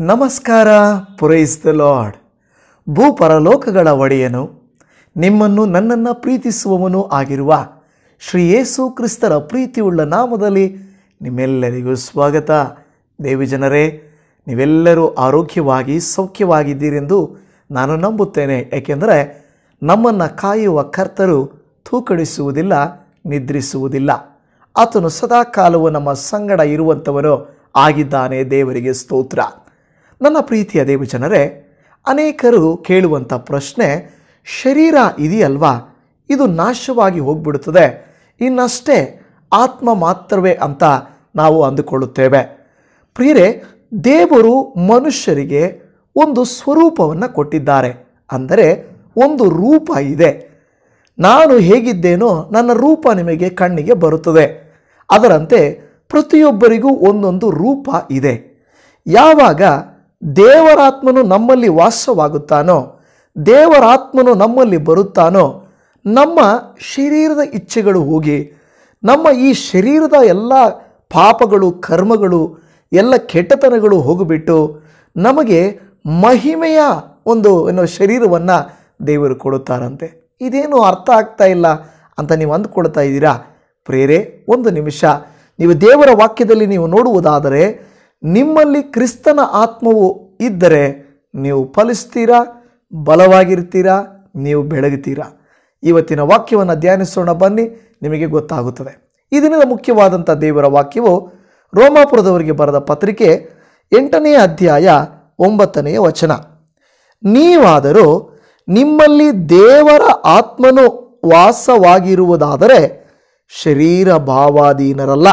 ನಮಸ್ಕಾರ ಪುರೈಸ್ the lord ಭೂಪರಲೋಕಗಳ ಒಡೆಯನು ನಿಮ್ಮನ್ನು ನನ್ನನ್ನು ಪ್ರೀತಿಸುವವನು ಆಗಿರುವ ಶ್ರೀ ಯೇಸು ಕ್ರಿಸ್ತರ ಪ್ರೀತಿಯುಳ್ಳ ನಾಮದಲ್ಲಿ ನಿಮ್ಮೆಲ್ಲರಿಗೂ ಸ್ವಾಗತ ದೇವಿ ಜನರೇ ನೀವೆಲ್ಲರೂ ಆರೋಗ್ಯವಾಗಿ ಸೌಖ್ಯವಾಗಿದ್ದೀರೆಂದು ನಾನು ನಂಬುತ್ತೇನೆ ಏಕೆಂದರೆ ನಮ್ಮನ್ನು ಕಾಯುವ ಕರ್ತರು ತೂಕಡಿಸುವುದಿಲ್ಲ ನಿದ್ರಿಸುವುದಿಲ್ಲ ಆತನು ಸದಾಕಾಲವು ನಮ್ಮ ಸಂಗಡ ಇರುವಂಥವನು ಆಗಿದ್ದಾನೆ ದೇವರಿಗೆ ಸ್ತೋತ್ರ ನನ್ನ ಪ್ರೀತಿಯ ದೇವಜನರೇ ಅನೇಕರು ಕೇಳುವಂಥ ಪ್ರಶ್ನೆ ಶರೀರ ಇದೆಯಲ್ವಾ ಇದು ನಾಶವಾಗಿ ಹೋಗ್ಬಿಡುತ್ತದೆ ಇನ್ನಷ್ಟೇ ಆತ್ಮ ಮಾತ್ರವೇ ಅಂತ ನಾವು ಅಂದುಕೊಳ್ಳುತ್ತೇವೆ ಪ್ರಿಯರೇ ದೇವರು ಮನುಷ್ಯರಿಗೆ ಒಂದು ಸ್ವರೂಪವನ್ನು ಕೊಟ್ಟಿದ್ದಾರೆ ಅಂದರೆ ಒಂದು ರೂಪ ಇದೆ ನಾನು ಹೇಗಿದ್ದೇನೋ ನನ್ನ ರೂಪ ನಿಮಗೆ ಕಣ್ಣಿಗೆ ಬರುತ್ತದೆ ಅದರಂತೆ ಪ್ರತಿಯೊಬ್ಬರಿಗೂ ಒಂದೊಂದು ರೂಪ ಇದೆ ಯಾವಾಗ ದೇವರಾತ್ಮನು ನಮ್ಮಲ್ಲಿ ವಾಸವಾಗುತ್ತಾನೋ ದೇವರಾತ್ಮನು ನಮ್ಮಲ್ಲಿ ಬರುತ್ತಾನೋ ನಮ್ಮ ಶರೀರದ ಇಚ್ಛೆಗಳು ಹೋಗಿ ನಮ್ಮ ಈ ಶರೀರದ ಎಲ್ಲ ಪಾಪಗಳು ಕರ್ಮಗಳು ಎಲ್ಲ ಕೆಟ್ಟತನಗಳು ಹೋಗಿಬಿಟ್ಟು ನಮಗೆ ಮಹಿಮೆಯ ಒಂದು ಏನೋ ಶರೀರವನ್ನು ದೇವರು ಕೊಡುತ್ತಾರಂತೆ ಇದೇನು ಅರ್ಥ ಆಗ್ತಾ ಇಲ್ಲ ಅಂತ ನೀವು ಅಂದ್ಕೊಳ್ತಾ ಇದ್ದೀರಾ ಪ್ರೇರೆ ಒಂದು ನಿಮಿಷ ನೀವು ದೇವರ ವಾಕ್ಯದಲ್ಲಿ ನೀವು ನೋಡುವುದಾದರೆ ನಿಮ್ಮಲ್ಲಿ ಕ್ರಿಸ್ತನ ಆತ್ಮವು ಇದ್ದರೆ ನೀವು ಫಲಿಸ್ತೀರಾ ಬಲವಾಗಿರ್ತೀರಾ ನೀವು ಬೆಳಗುತ್ತೀರಾ ಇವತ್ತಿನ ವಾಕ್ಯವನ್ನು ಧ್ಯಾನಿಸೋಣ ಬನ್ನಿ ನಿಮಗೆ ಗೊತ್ತಾಗುತ್ತದೆ ಈ ದಿನದ ಮುಖ್ಯವಾದಂಥ ದೇವರ ವಾಕ್ಯವು ರೋಮಾಪುರದವರಿಗೆ ಬರೆದ ಪತ್ರಿಕೆ ಎಂಟನೆಯ ಅಧ್ಯಾಯ ಒಂಬತ್ತನೆಯ ವಚನ ನೀವಾದರೂ ನಿಮ್ಮಲ್ಲಿ ದೇವರ ಆತ್ಮನು ವಾಸವಾಗಿರುವುದಾದರೆ ಶರೀರ ಭಾವಾಧೀನರಲ್ಲ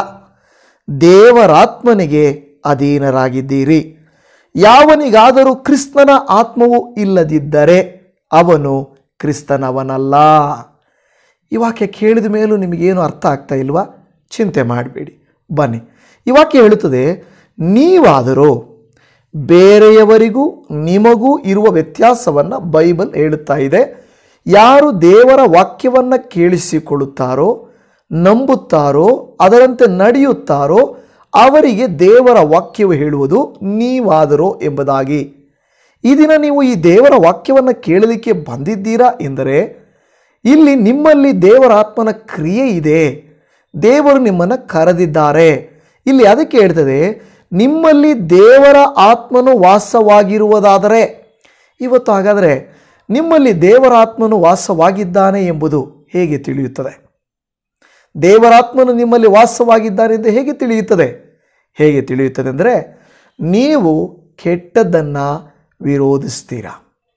ದೇವರಾತ್ಮನಿಗೆ ಅಧೀನರಾಗಿದ್ದೀರಿ ಯಾವನಿಗಾದರೂ ಕ್ರಿಸ್ತನ ಆತ್ಮವು ಇಲ್ಲದಿದ್ದರೆ ಅವನು ಕ್ರಿಸ್ತನವನಲ್ಲ ಈ ವಾಕ್ಯ ಕೇಳಿದ ಮೇಲೂ ನಿಮಗೇನು ಅರ್ಥ ಆಗ್ತಾ ಇಲ್ವಾ ಚಿಂತೆ ಮಾಡಬೇಡಿ ಬನ್ನಿ ಈ ವಾಕ್ಯ ಹೇಳುತ್ತದೆ ನೀವಾದರೂ ಬೇರೆಯವರಿಗೂ ನಿಮಗೂ ಇರುವ ವ್ಯತ್ಯಾಸವನ್ನು ಬೈಬಲ್ ಹೇಳುತ್ತಾ ಇದೆ ಯಾರು ದೇವರ ವಾಕ್ಯವನ್ನು ಕೇಳಿಸಿಕೊಳ್ಳುತ್ತಾರೋ ನಂಬುತ್ತಾರೋ ಅದರಂತೆ ನಡೆಯುತ್ತಾರೋ ಅವರಿಗೆ ದೇವರ ವಾಕ್ಯವು ಹೇಳುವುದು ನೀವಾದರೋ ಎಂಬುದಾಗಿ ಈ ದಿನ ನೀವು ಈ ದೇವರ ವಾಕ್ಯವನ್ನು ಕೇಳಲಿಕ್ಕೆ ಬಂದಿದ್ದೀರಾ ಎಂದರೆ ಇಲ್ಲಿ ನಿಮ್ಮಲ್ಲಿ ದೇವರ ಆತ್ಮನ ಕ್ರಿಯೆ ಇದೆ ದೇವರು ನಿಮ್ಮನ್ನು ಕರೆದಿದ್ದಾರೆ ಇಲ್ಲಿ ಅದಕ್ಕೆ ಹೇಳ್ತದೆ ನಿಮ್ಮಲ್ಲಿ ದೇವರ ಆತ್ಮನು ವಾಸವಾಗಿರುವುದಾದರೆ ಇವತ್ತು ಹಾಗಾದರೆ ನಿಮ್ಮಲ್ಲಿ ದೇವರ ಆತ್ಮನು ವಾಸವಾಗಿದ್ದಾನೆ ಎಂಬುದು ಹೇಗೆ ತಿಳಿಯುತ್ತದೆ ದೇವರಾತ್ಮನು ನಿಮ್ಮಲ್ಲಿ ವಾಸವಾಗಿದ್ದಾನೆ ಎಂದು ಹೇಗೆ ತಿಳಿಯುತ್ತದೆ ಹೇಗೆ ತಿಳಿಯುತ್ತದೆ ಅಂದರೆ ನೀವು ಕೆಟ್ಟದ್ದನ್ನು ವಿರೋಧಿಸ್ತೀರಾ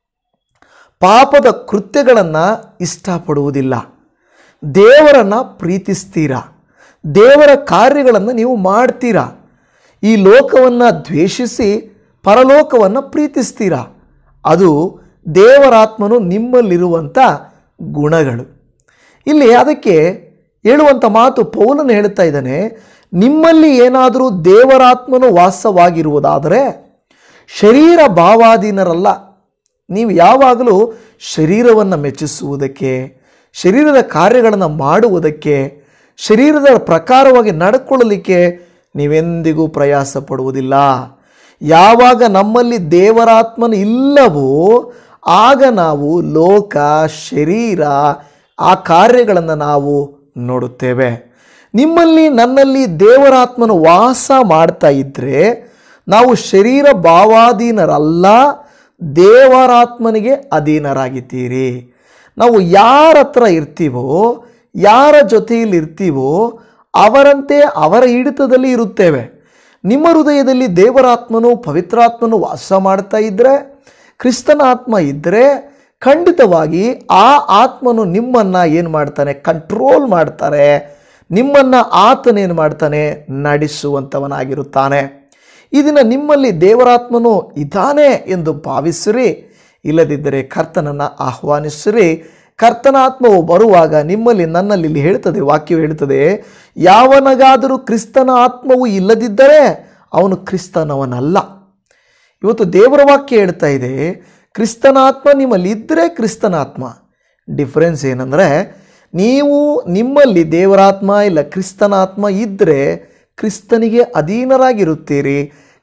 ಪಾಪದ ಕೃತ್ಯಗಳನ್ನು ಇಷ್ಟಪಡುವುದಿಲ್ಲ ದೇವರನ್ನು ಪ್ರೀತಿಸ್ತೀರಾ ದೇವರ ಕಾರ್ಯಗಳನ್ನು ನೀವು ಮಾಡ್ತೀರಾ ಈ ಲೋಕವನ್ನು ದ್ವೇಷಿಸಿ ಪರಲೋಕವನ್ನು ಪ್ರೀತಿಸ್ತೀರಾ ಅದು ದೇವರಾತ್ಮನು ನಿಮ್ಮಲ್ಲಿರುವಂಥ ಗುಣಗಳು ಇಲ್ಲಿ ಅದಕ್ಕೆ ಹೇಳುವಂಥ ಮಾತು ಪೌಲನು ಹೇಳುತ್ತಾ ಇದ್ದಾನೆ ನಿಮ್ಮಲ್ಲಿ ಏನಾದರೂ ದೇವರಾತ್ಮನು ವಾಸವಾಗಿರುವುದಾದರೆ ಶರೀರ ಭಾವಾಧೀನರಲ್ಲ ನೀವು ಯಾವಾಗಲೂ ಶರೀರವನ್ನು ಮೆಚ್ಚಿಸುವುದಕ್ಕೆ ಶರೀರದ ಕಾರ್ಯಗಳನ್ನು ಮಾಡುವುದಕ್ಕೆ ಶರೀರದ ಪ್ರಕಾರವಾಗಿ ನಡ್ಕೊಳ್ಳಲಿಕ್ಕೆ ನೀವೆಂದಿಗೂ ಪ್ರಯಾಸ ಪಡುವುದಿಲ್ಲ ಯಾವಾಗ ನಮ್ಮಲ್ಲಿ ದೇವರಾತ್ಮನು ಇಲ್ಲವೋ ಆಗ ನಾವು ಲೋಕ ಶರೀರ ಆ ಕಾರ್ಯಗಳನ್ನು ನಾವು ನೋಡುತ್ತೇವೆ ನಿಮ್ಮಲ್ಲಿ ನನ್ನಲ್ಲಿ ದೇವರಾತ್ಮನು ವಾಸ ಮಾಡ್ತಾ ಇದ್ದರೆ ನಾವು ಶರೀರ ಭಾವಾಧೀನರಲ್ಲ ದೇವರಾತ್ಮನಿಗೆ ಅಧೀನರಾಗಿದ್ದೀರಿ ನಾವು ಯಾರ ಹತ್ರ ಇರ್ತೀವೋ ಯಾರ ಜೊತೆಯಲ್ಲಿ ಇರ್ತೀವೋ ಅವರಂತೆ ಅವರ ಹಿಡಿತದಲ್ಲಿ ಇರುತ್ತೇವೆ ನಿಮ್ಮ ಹೃದಯದಲ್ಲಿ ದೇವರಾತ್ಮನು ಪವಿತ್ರಾತ್ಮನು ವಾಸ ಮಾಡ್ತಾ ಇದ್ದರೆ ಕ್ರಿಸ್ತನ ಆತ್ಮ ಇದ್ದರೆ ಖಂಡಿತವಾಗಿ ಆ ಆತ್ಮನು ನಿಮ್ಮನ್ನು ಏನು ಮಾಡ್ತಾನೆ ಕಂಟ್ರೋಲ್ ಮಾಡ್ತಾರೆ ನಿಮ್ಮನ್ನು ಆತನೇನು ಮಾಡ್ತಾನೆ ನಡೆಸುವಂಥವನಾಗಿರುತ್ತಾನೆ ಇದನ್ನು ನಿಮ್ಮಲ್ಲಿ ದೇವರಾತ್ಮನು ಇದ್ದಾನೆ ಎಂದು ಭಾವಿಸಿರಿ ಇಲ್ಲದಿದ್ದರೆ ಕರ್ತನನ್ನು ಆಹ್ವಾನಿಸಿರಿ ಕರ್ತನ ಆತ್ಮವು ಬರುವಾಗ ನಿಮ್ಮಲ್ಲಿ ನನ್ನಲ್ಲಿ ಇಲ್ಲಿ ಹೇಳ್ತದೆ ವಾಕ್ಯವು ಹೇಳ್ತದೆ ಯಾವನಗಾದರೂ ಕ್ರಿಸ್ತನ ಆತ್ಮವು ಇಲ್ಲದಿದ್ದರೆ ಅವನು ಕ್ರಿಸ್ತನವನಲ್ಲ ಇವತ್ತು ದೇವರ ವಾಕ್ಯ ಹೇಳ್ತಾ ಇದೆ ಕ್ರಿಸ್ತನ ಆತ್ಮ ನಿಮ್ಮಲ್ಲಿ ಇದ್ದರೆ ಕ್ರಿಸ್ತನ ಆತ್ಮ ಡಿಫ್ರೆನ್ಸ್ ಏನಂದರೆ ನೀವು ನಿಮ್ಮಲ್ಲಿ ದೇವರಾತ್ಮ ಇಲ್ಲ ಕ್ರಿಸ್ತನ ಆತ್ಮ ಇದ್ದರೆ ಕ್ರಿಸ್ತನಿಗೆ ಅಧೀನರಾಗಿರುತ್ತೀರಿ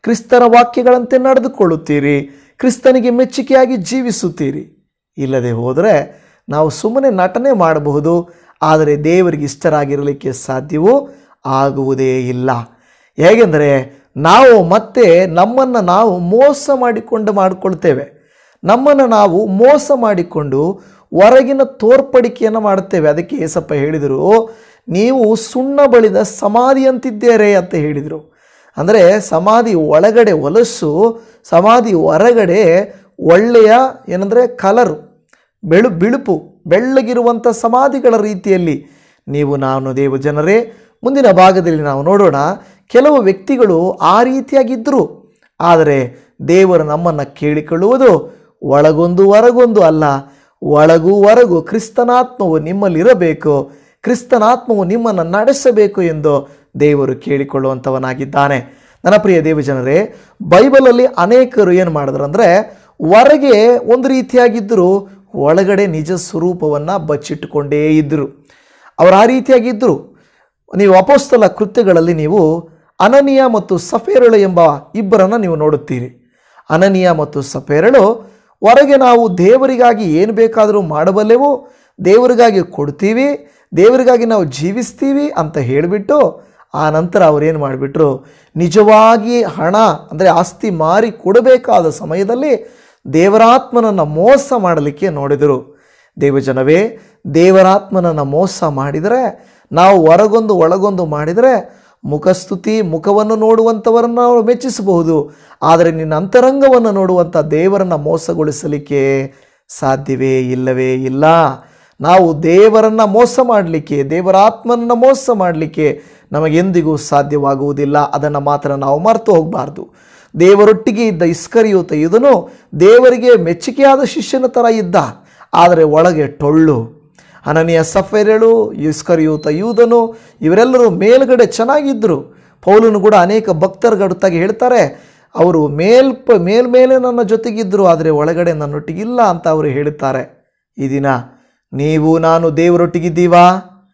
ಕ್ರಿಸ್ತನ ವಾಕ್ಯಗಳಂತೆ ನಡೆದುಕೊಳ್ಳುತ್ತೀರಿ ಕ್ರಿಸ್ತನಿಗೆ ಮೆಚ್ಚುಗೆಯಾಗಿ ಜೀವಿಸುತ್ತೀರಿ ಇಲ್ಲದೆ ಹೋದರೆ ನಾವು ಸುಮ್ಮನೆ ನಟನೆ ಮಾಡಬಹುದು ಆದರೆ ದೇವರಿಗೆ ಇಷ್ಟರಾಗಿರಲಿಕ್ಕೆ ಸಾಧ್ಯವೂ ಆಗುವುದೇ ಇಲ್ಲ ಹೇಗೆಂದರೆ ನಾವು ಮತ್ತೆ ನಮ್ಮನ್ನು ನಾವು ಮೋಸ ಮಾಡಿಕೊಂಡು ಮಾಡಿಕೊಳ್ತೇವೆ ನಮ್ಮನ್ನು ನಾವು ಮೋಸ ಮಾಡಿಕೊಂಡು ಹೊರಗಿನ ತೋರ್ಪಡಿಕೆಯನ್ನು ಮಾಡುತ್ತೇವೆ ಅದಕ್ಕೆ ಏಸಪ್ಪ ಹೇಳಿದರು ನೀವು ಸುಣ್ಣ ಬಳಿದ ಸಮಾಧಿ ಅಂತಿದ್ದೀರಿ ಅಂತ ಹೇಳಿದರು ಅಂದರೆ ಸಮಾಧಿ ಒಳಗಡೆ ಹೊಲಸು ಸಮಾಧಿ ಹೊರಗಡೆ ಒಳ್ಳೆಯ ಏನಂದರೆ ಕಲರು ಬೆಳು ಬಿಳುಪು ಬೆಳ್ಳಗಿರುವಂಥ ಸಮಾಧಿಗಳ ರೀತಿಯಲ್ಲಿ ನೀವು ನಾನು ದೇವ ಜನರೇ ಮುಂದಿನ ಭಾಗದಲ್ಲಿ ನಾವು ನೋಡೋಣ ಕೆಲವು ವ್ಯಕ್ತಿಗಳು ಆ ರೀತಿಯಾಗಿದ್ದರು ಆದರೆ ದೇವರು ನಮ್ಮನ್ನು ಕೇಳಿಕೊಳ್ಳುವುದು ಒಳಗೊಂದು ಹೊರಗೊಂದು ಅಲ್ಲ ಒಳಗೂ ಹೊರಗು ಕ್ರಿಸ್ತನಾತ್ಮವು ನಿಮ್ಮಲ್ಲಿರಬೇಕು ಕ್ರಿಸ್ತನಾತ್ಮವು ನಿಮ್ಮನ್ನು ನಡೆಸಬೇಕು ಎಂದು ದೇವರು ಕೇಳಿಕೊಳ್ಳುವಂಥವನಾಗಿದ್ದಾನೆ ನನ್ನ ಪ್ರಿಯ ದೇವಜನರೇ ಬೈಬಲಲ್ಲಿ ಅನೇಕರು ಏನು ಮಾಡಿದ್ರು ಅಂದರೆ ಹೊರಗೆ ಒಂದು ರೀತಿಯಾಗಿದ್ದರು ಒಳಗಡೆ ನಿಜ ಸ್ವರೂಪವನ್ನು ಬಚ್ಚಿಟ್ಟುಕೊಂಡೇ ಇದ್ದರು ಅವರು ಆ ರೀತಿಯಾಗಿದ್ದರು ನೀವು ಅಪೋಸ್ತಲ ಕೃತ್ಯಗಳಲ್ಲಿ ನೀವು ಅನನಿಯ ಮತ್ತು ಸಫೇರಳು ಎಂಬ ಇಬ್ಬರನ್ನು ನೀವು ನೋಡುತ್ತೀರಿ ಅನನಿಯ ಮತ್ತು ಸಫೇರಳು ಹೊರಗೆ ನಾವು ದೇವರಿಗಾಗಿ ಏನು ಬೇಕಾದರೂ ಮಾಡಬಲ್ಲೆವು ದೇವರಿಗಾಗಿ ಕೊಡ್ತೀವಿ ದೇವರಿಗಾಗಿ ನಾವು ಜೀವಿಸ್ತೀವಿ ಅಂತ ಹೇಳಿಬಿಟ್ಟು ಆ ನಂತರ ಅವರೇನು ಮಾಡಿಬಿಟ್ರು ನಿಜವಾಗಿ ಹಣ ಅಂದರೆ ಆಸ್ತಿ ಮಾರಿ ಕೊಡಬೇಕಾದ ಸಮಯದಲ್ಲಿ ದೇವರಾತ್ಮನನ್ನು ಮೋಸ ಮಾಡಲಿಕ್ಕೆ ನೋಡಿದರು ದೇವಜನವೇ ದೇವರಾತ್ಮನನ್ನು ಮೋಸ ಮಾಡಿದರೆ ನಾವು ಹೊರಗೊಂದು ಒಳಗೊಂದು ಮಾಡಿದರೆ ಮುಖಸ್ತುತಿ ಮುಖವನ್ನು ನೋಡುವಂಥವರನ್ನು ನಾವು ಮೆಚ್ಚಿಸಬಹುದು ಆದರೆ ನಿನ್ನ ಅಂತರಂಗವನ್ನು ನೋಡುವಂಥ ದೇವರನ್ನು ಮೋಸಗೊಳಿಸಲಿಕ್ಕೆ ಸಾಧ್ಯವೇ ಇಲ್ಲವೇ ಇಲ್ಲ ನಾವು ದೇವರನ್ನು ಮೋಸ ಮಾಡಲಿಕ್ಕೆ ದೇವರಾತ್ಮನನ್ನು ಮೋಸ ಮಾಡಲಿಕ್ಕೆ ನಮಗೆಂದಿಗೂ ಸಾಧ್ಯವಾಗುವುದಿಲ್ಲ ಅದನ್ನು ಮಾತ್ರ ನಾವು ಮರೆತು ಹೋಗಬಾರ್ದು ದೇವರೊಟ್ಟಿಗೆ ಇದ್ದ ಇಸ್ಕರಿಯೂತ ಇದನು ದೇವರಿಗೆ ಮೆಚ್ಚುಗೆಯಾದ ಶಿಷ್ಯನ ಥರ ಇದ್ದ ಆದರೆ ಒಳಗೆ ಟೊಳ್ಳು ಅನನಿಯ ಸಫೇರಳು ಇಸ್ಕರಿಯೂತ ಯೂದನು ಇವರೆಲ್ಲರೂ ಮೇಲ್ಗಡೆ ಚೆನ್ನಾಗಿದ್ದರು ಪೌಲನು ಕೂಡ ಅನೇಕ ಭಕ್ತರ ಗಡುತ್ತಾಗಿ ಹೇಳ್ತಾರೆ ಅವರು ಮೇಲ್ಪ ಮೇಲ್ಮೇಲೆ ನನ್ನ ಜೊತೆಗಿದ್ದರು ಆದರೆ ಒಳಗಡೆ ನನ್ನೊಟ್ಟಿಗಿಲ್ಲ ಅಂತ ಅವರು ಹೇಳುತ್ತಾರೆ ಈ ದಿನ ನೀವು ನಾನು ದೇವರೊಟ್ಟಿಗಿದ್ದೀವಾ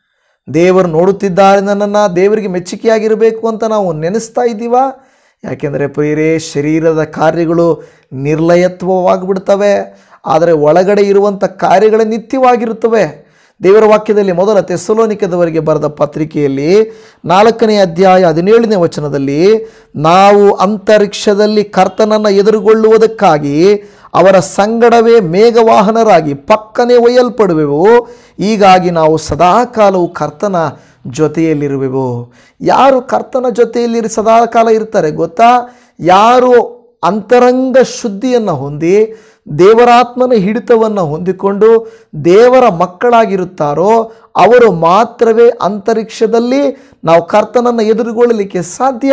ದೇವರು ನೋಡುತ್ತಿದ್ದಾರೆ ನನ್ನನ್ನು ದೇವರಿಗೆ ಮೆಚ್ಚುಗೆಯಾಗಿರಬೇಕು ಅಂತ ನಾವು ನೆನೆಸ್ತಾ ಇದ್ದೀವಾ ಯಾಕೆಂದರೆ ಪ್ರಿಯರೇ ಶರೀರದ ಕಾರ್ಯಗಳು ನಿರ್ಲಯತ್ವವಾಗಿಬಿಡ್ತವೆ ಆದರೆ ಒಳಗಡೆ ಇರುವಂಥ ಕಾರ್ಯಗಳೇ ನಿತ್ಯವಾಗಿರುತ್ತವೆ ದೇವರ ವಾಕ್ಯದಲ್ಲಿ ಮೊದಲ ತೆಸಲೋನಿಕದವರಿಗೆ ಬರೆದ ಪತ್ರಿಕೆಯಲ್ಲಿ ನಾಲ್ಕನೇ ಅಧ್ಯಾಯ ಹದಿನೇಳನೇ ವಚನದಲ್ಲಿ ನಾವು ಅಂತರಿಕ್ಷದಲ್ಲಿ ಕರ್ತನನ್ನು ಎದುರುಗೊಳ್ಳುವುದಕ್ಕಾಗಿ ಅವರ ಸಂಗಡವೇ ಮೇಘವಾಹನರಾಗಿ ಪಕ್ಕನೆ ಒಯ್ಯಲ್ಪಡುವೆವು ಹೀಗಾಗಿ ನಾವು ಸದಾಕಾಲವು ಕರ್ತನ ಜೊತೆಯಲ್ಲಿರುವೆವು ಯಾರು ಕರ್ತನ ಜೊತೆಯಲ್ಲಿ ಸದಾಕಾಲ ಇರ್ತಾರೆ ಗೊತ್ತಾ ಯಾರು ಅಂತರಂಗ ಶುದ್ಧಿಯನ್ನು ಹೊಂದಿ ದೇವರಾತ್ಮನ ಹಿಡಿತವನ್ನು ಹೊಂದಿಕೊಂಡು ದೇವರ ಮಕ್ಕಳಾಗಿರುತ್ತಾರೋ ಅವರು ಮಾತ್ರವೇ ಅಂತರಿಕ್ಷದಲ್ಲಿ ನಾವು ಕರ್ತನನ್ನು ಎದುರುಗೊಳ್ಳಲಿಕ್ಕೆ ಸಾಧ್ಯ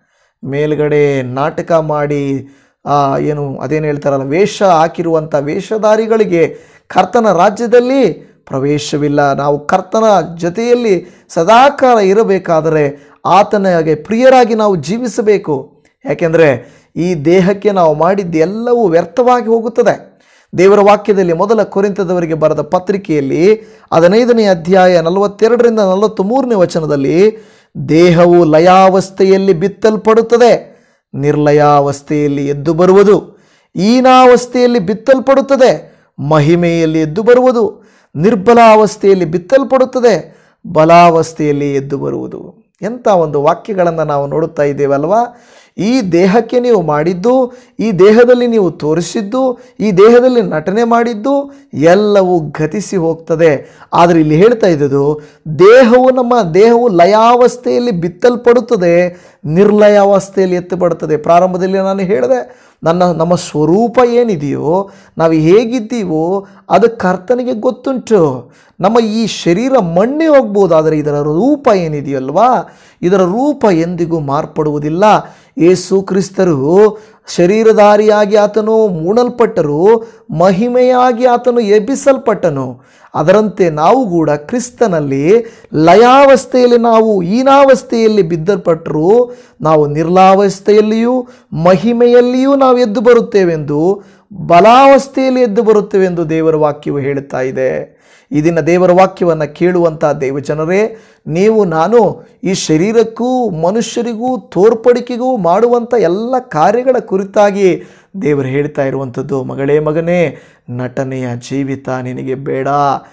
ಮೇಲ್ಗಡೆ ನಾಟಕ ಮಾಡಿ ಆ, ಏನು ಅದೇನು ಹೇಳ್ತಾರಲ್ಲ ವೇಷ ಹಾಕಿರುವಂಥ ವೇಷಧಾರಿಗಳಿಗೆ ಕರ್ತನ ರಾಜ್ಯದಲ್ಲಿ ಪ್ರವೇಶವಿಲ್ಲ ನಾವು ಕರ್ತನ ಜೊತೆಯಲ್ಲಿ ಸದಾಕಾಲ ಇರಬೇಕಾದರೆ ಆತನಿಗೆ ಪ್ರಿಯರಾಗಿ ನಾವು ಜೀವಿಸಬೇಕು ಯಾಕೆಂದರೆ ಈ ದೇಹಕ್ಕೆ ನಾವು ಮಾಡಿದ್ದು ಎಲ್ಲವೂ ವ್ಯರ್ಥವಾಗಿ ಹೋಗುತ್ತದೆ ದೇವರ ವಾಕ್ಯದಲ್ಲಿ ಮೊದಲ ಕೊರಿಂತದವರಿಗೆ ಬರೆದ ಪತ್ರಿಕೆಯಲ್ಲಿ ಹದಿನೈದನೇ ಅಧ್ಯಾಯ ನಲವತ್ತೆರಡರಿಂದ ನಲವತ್ತ್ ಮೂರನೇ ವಚನದಲ್ಲಿ ದೇಹವು ಲಯಾವಸ್ಥೆಯಲ್ಲಿ ಬಿತ್ತಲ್ಪಡುತ್ತದೆ ನಿರ್ಲಯಾವಸ್ಥೆಯಲ್ಲಿ ಎದ್ದು ಬರುವುದು ಈನಾವಸ್ಥೆಯಲ್ಲಿ ಬಿತ್ತಲ್ಪಡುತ್ತದೆ ಮಹಿಮೆಯಲ್ಲಿ ಎದ್ದು ಬರುವುದು ನಿರ್ಬಲಾವಸ್ಥೆಯಲ್ಲಿ ಬಿತ್ತಲ್ಪಡುತ್ತದೆ ಬಲಾವಸ್ಥೆಯಲ್ಲಿ ಎದ್ದು ಬರುವುದು ಎಂಥ ಒಂದು ವಾಕ್ಯಗಳನ್ನು ನಾವು ನೋಡುತ್ತಾ ಇದ್ದೇವಲ್ವಾ ಈ ದೇಹಕ್ಕೆ ನೀವು ಮಾಡಿದ್ದು ಈ ದೇಹದಲ್ಲಿ ನೀವು ತೋರಿಸಿದ್ದು ಈ ದೇಹದಲ್ಲಿ ನಟನೆ ಮಾಡಿದ್ದು ಎಲ್ಲವೂ ಗತಿಸಿ ಹೋಗ್ತದೆ ಆದರೆ ಇಲ್ಲಿ ಹೇಳ್ತಾ ಇದ್ದದು ದೇಹವು ನಮ್ಮ ದೇಹವು ಲಯಾವಸ್ಥೆಯಲ್ಲಿ ಬಿತ್ತಲ್ಪಡುತ್ತದೆ ನಿರ್ಲಯಾವಸ್ಥೆಯಲ್ಲಿ ಎತ್ತುಪಡುತ್ತದೆ ಪ್ರಾರಂಭದಲ್ಲಿ ನಾನು ಹೇಳಿದೆ ನನ್ನ ನಮ್ಮ ಸ್ವರೂಪ ಏನಿದೆಯೋ ನಾವು ಹೇಗಿದ್ದೀವೋ ಅದು ಕರ್ತನಿಗೆ ಗೊತ್ತುಂಟು ನಮ್ಮ ಈ ಶರೀರ ಮಣ್ಣೆ ಹೋಗ್ಬೋದು ಆದರೆ ಇದರ ರೂಪ ಏನಿದೆಯಲ್ವಾ ಇದರ ರೂಪ ಎಂದಿಗೂ ಮಾರ್ಪಡುವುದಿಲ್ಲ ಯೇಸು ಕ್ರಿಸ್ತರು ಶರೀರಧಾರಿಯಾಗಿ ಆತನು ಮೂಡಲ್ಪಟ್ಟರು ಮಹಿಮೆಯಾಗಿ ಆತನು ಎಬ್ಬಿಸಲ್ಪಟ್ಟನು ಅದರಂತೆ ನಾವು ಕೂಡ ಕ್ರಿಸ್ತನಲ್ಲಿ ಲಯಾವಸ್ಥೆಯಲ್ಲಿ ನಾವು ಈನಾವಸ್ಥೆಯಲ್ಲಿ ಬಿದ್ದಲ್ಪಟ್ಟರು ನಾವು ನಿರ್ಲಾವಸ್ಥೆಯಲ್ಲಿಯೂ ಮಹಿಮೆಯಲ್ಲಿಯೂ ನಾವು ಎದ್ದು ಬರುತ್ತೇವೆಂದು ಬಲಾವಸ್ಥೆಯಲ್ಲಿ ಎದ್ದು ಬರುತ್ತೇವೆಂದು ದೇವರ ವಾಕ್ಯವು ಹೇಳುತ್ತಾ ಇದೆ ಈ ದಿನ ದೇವರ ವಾಕ್ಯವನ್ನು ಕೇಳುವಂಥ ದೇವಜನರೇ ನೀವು ನಾನು ಈ ಶರೀರಕ್ಕೂ ಮನುಷ್ಯರಿಗೂ ತೋರ್ಪಡಿಕೆಗೂ ಮಾಡುವಂಥ ಎಲ್ಲ ಕಾರ್ಯಗಳ ಕುರಿತಾಗಿ ದೇವರು ಹೇಳ್ತಾ ಇರುವಂಥದ್ದು ಮಗಳೇ ಮಗನೇ ನಟನೆಯ ಜೀವಿತ ನಿನಗೆ ಬೇಡ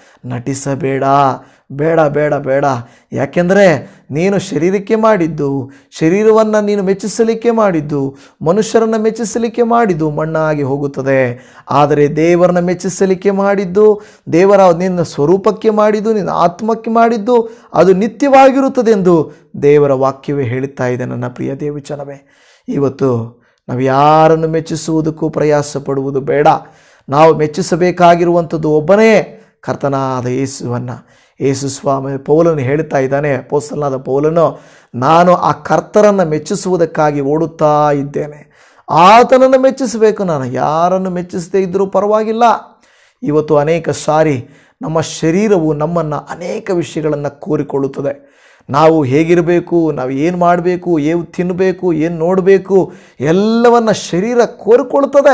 ನಟಿಸಬೇಡ ಬೇಡ ಬೇಡ ಬೇಡ ಯಾಕೆಂದರೆ ನೀನು ಶರೀರಕ್ಕೆ ಮಾಡಿದ್ದು ಶರೀರವನ್ನು ನೀನು ಮೆಚ್ಚಿಸಲಿಕ್ಕೆ ಮಾಡಿದ್ದು ಮನುಷ್ಯರನ್ನು ಮೆಚ್ಚಿಸಲಿಕ್ಕೆ ಮಾಡಿದ್ದು ಮಣ್ಣಾಗಿ ಹೋಗುತ್ತದೆ ಆದರೆ ದೇವರನ್ನ ಮೆಚ್ಚಿಸಲಿಕ್ಕೆ ಮಾಡಿದ್ದು ದೇವರ ನಿನ್ನ ಸ್ವರೂಪಕ್ಕೆ ಮಾಡಿದ್ದು ನಿನ್ನ ಆತ್ಮಕ್ಕೆ ಮಾಡಿದ್ದು ಅದು ನಿತ್ಯವಾಗಿರುತ್ತದೆ ಎಂದು ದೇವರ ವಾಕ್ಯವೇ ಹೇಳುತ್ತಾ ಇದೆ ನನ್ನ ಪ್ರಿಯ ದೇವಿಚನವೇ ಇವತ್ತು ನಾವು ಯಾರನ್ನು ಮೆಚ್ಚಿಸುವುದಕ್ಕೂ ಪ್ರಯಾಸ ಪಡುವುದು ಬೇಡ ನಾವು ಮೆಚ್ಚಿಸಬೇಕಾಗಿರುವಂಥದ್ದು ಒಬ್ಬನೇ ಕರ್ತನಾದ ಯೇಸುವನ್ನು ಯೇಸು ಸ್ವಾಮಿ ಪೌಲನು ಹೇಳ್ತಾ ಇದ್ದಾನೆ ಪೋಸ್ತಲಾದ ಪೌಲನು ನಾನು ಆ ಕರ್ತರನ್ನು ಮೆಚ್ಚಿಸುವುದಕ್ಕಾಗಿ ಓಡುತ್ತಾ ಇದ್ದೇನೆ ಆತನನ್ನು ಮೆಚ್ಚಿಸಬೇಕು ನಾನು ಯಾರನ್ನು ಮೆಚ್ಚಿಸದೇ ಇದ್ದರೂ ಪರವಾಗಿಲ್ಲ ಇವತ್ತು ಅನೇಕ ಸಾರಿ ನಮ್ಮ ಶರೀರವು ನಮ್ಮನ್ನು ಅನೇಕ ವಿಷಯಗಳನ್ನು ಕೋರಿಕೊಳ್ಳುತ್ತದೆ ನಾವು ಹೇಗಿರಬೇಕು ನಾವು ಏನು ಮಾಡಬೇಕು ಏನು ತಿನ್ನಬೇಕು ಏನು ನೋಡಬೇಕು ಎಲ್ಲವನ್ನ ಶರೀರ ಕೋರಿಕೊಳ್ತದೆ